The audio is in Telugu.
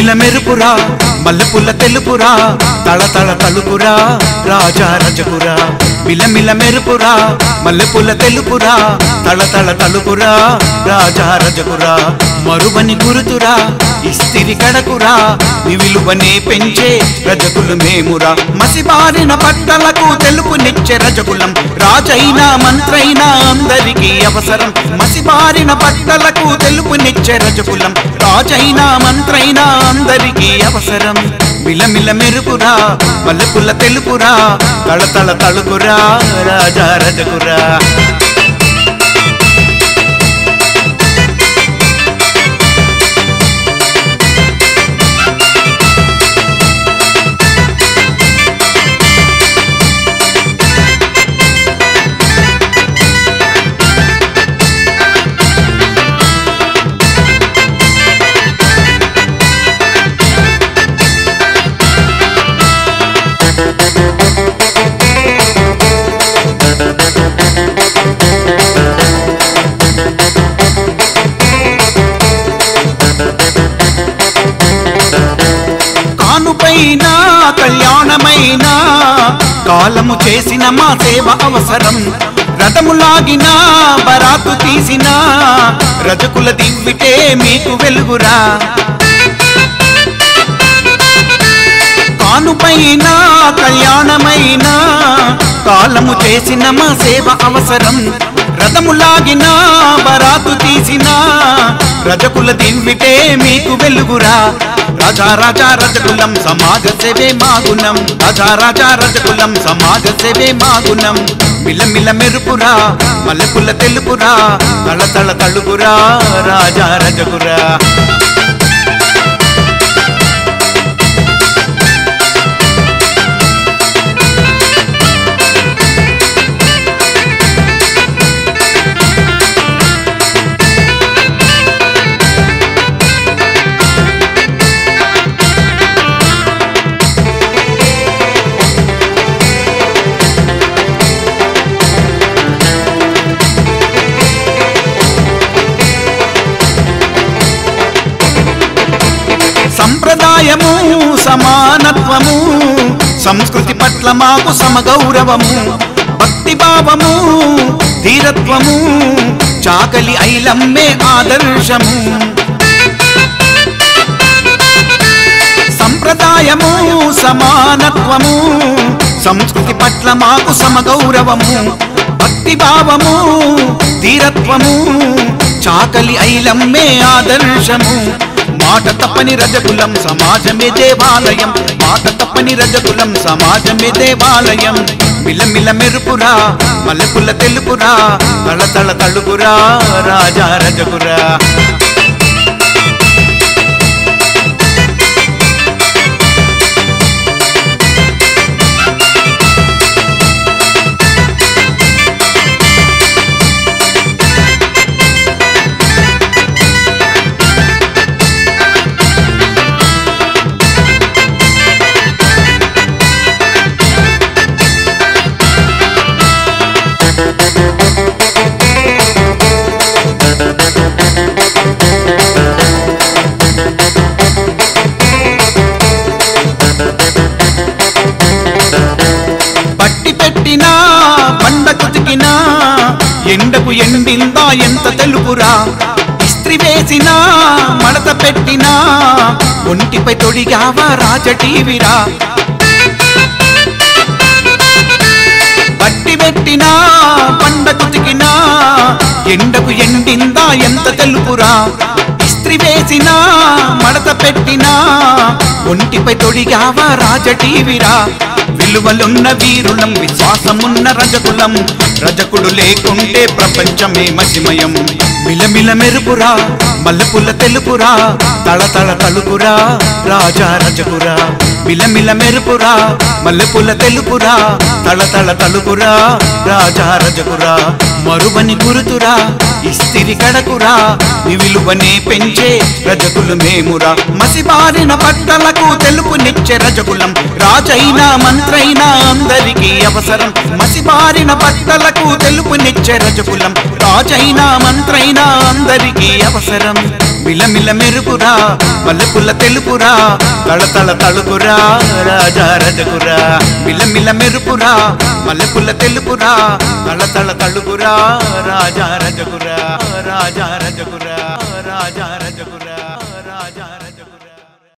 మిలమిల మెరుపురా మల్లెపుల్ల తెలుపురా తళతళ తలుపురా రాజా రజకురా మిలమిల మెరుపురా మల్లెపుల్ల తెలుపురా తళతళ తలుపురా రాజా రజకురా మరువని గురుతురా ఇస్తిరి కడకురా నీ విలువనే పెంచే రజకులు మేమురా మసిబారిన పట్టలకు తెలుపునిచ్చే రజకులం రాజైనా మంత్రైనా అందరికీ అవసరం మసిబారిన పట్టలకు తెలుపునిచ్చే రజకులం రాజైనా మంత్రైనా అందరికీ అవసరం మిలమిల మెరుపురా మల్లెపుల్ల తెలుపురా తళతళ తలుపురా రాజా రజకురా కానుపైన కళ్యాణమైన కాలము చేసిన మా సేవ అవసరం రథములాగిన బరాతు తీసిన రజకుల దివ్విటే మీకు వెలుగురా కానుపైన కళ్యాణమైన కాలము చేసిన మా సేవ అవసరం రథములాగిన బరాతు తీసిన రజకుల దివ్విటే మీకు వెలుగురా రాజా రాజా రజకులం సమాజ సేవే మాగుణం రాజా రాజా రజకులం సమాజ సేవే మాగుణం మిలమిల మెరుపురా మల్లెపుల్ల తెలుపురా తళ తళ తళుగురా రాజా రజకురా సంప్రదాయము సమానత్వము సంస్కృతి పట్ల మాకు సమగౌరవము భక్తి భావము ధీరత్వము చాకలి ఐలమ్మే ఆదర్శము సంప్రదాయము సమానత్వము సంస్కృతి పట్ల మాకు సమగౌరవము భక్తి భావము ధీరత్వము చాకలి ఐలమ్మే ఆదర్శము మాట తప్పని రజకులం సమాజమే దేవాలయం మాట తప్పని రజకులం సమాజమే దేవాలయం మిలమిల మెరుపురా మల్లెపుల్ల తెలుపురా తళ తళ తళుకురా రాజా రజకురా పట్టి పెట్టినా బండ కుతికినా ఎండకు ఎండిందా ఎంత తెలుపురా ఇస్త్రి వేసినా మడత పెట్టినా ఒంటిపై తొడిగావా రాజటీవిరా పట్టి పెట్టినా బండ కుతికినా ఎండకు ఎండిందా ఎంత తెలుపురా ఇస్త్రి వేసినా మడత పెట్టినా ఒంటిపై తొడిగావా రాజటీవిరా విలువలున్న వీరులం విశ్వాసమున్న రజకులం రజకుడు లేకుంటే ప్రపంచమే మసిమయం మిలమిల మెరుపురా మల్లెపుల్ల తెలుపురా తళ తళ తలుపురా రాజా రజకురా మిలమిల మెరుపురా మల్లెపుల్ల తెలుపురా తళ తళ తలుపురా రాజా రజకురా మరువని గురుతురా ఇస్తిరి కడకురా నీ విలువనే పెంచే రజకులు మేమురా మసిబారిన పట్టలకు తెలుపునిచ్చే రజకులం రాజైనా మంత్రైనా అందరికీ అవసరం మసిబారిన పట్టలకు తెలుపునిచ్చే రజకులం రాజైనా మంత్రైనా అందరికీ అవసరం మిలమిల మెరుపురా మల్లెపుల్ల తెలుపురా తళతళ తళుకురా రాజా రజకురా మిలమిల మెరుపురా మల్లెపుల్ల తెలుపురా తళతళ తళుకురా రాజా రజకురా రాజా రజకురా రాజా రజకురా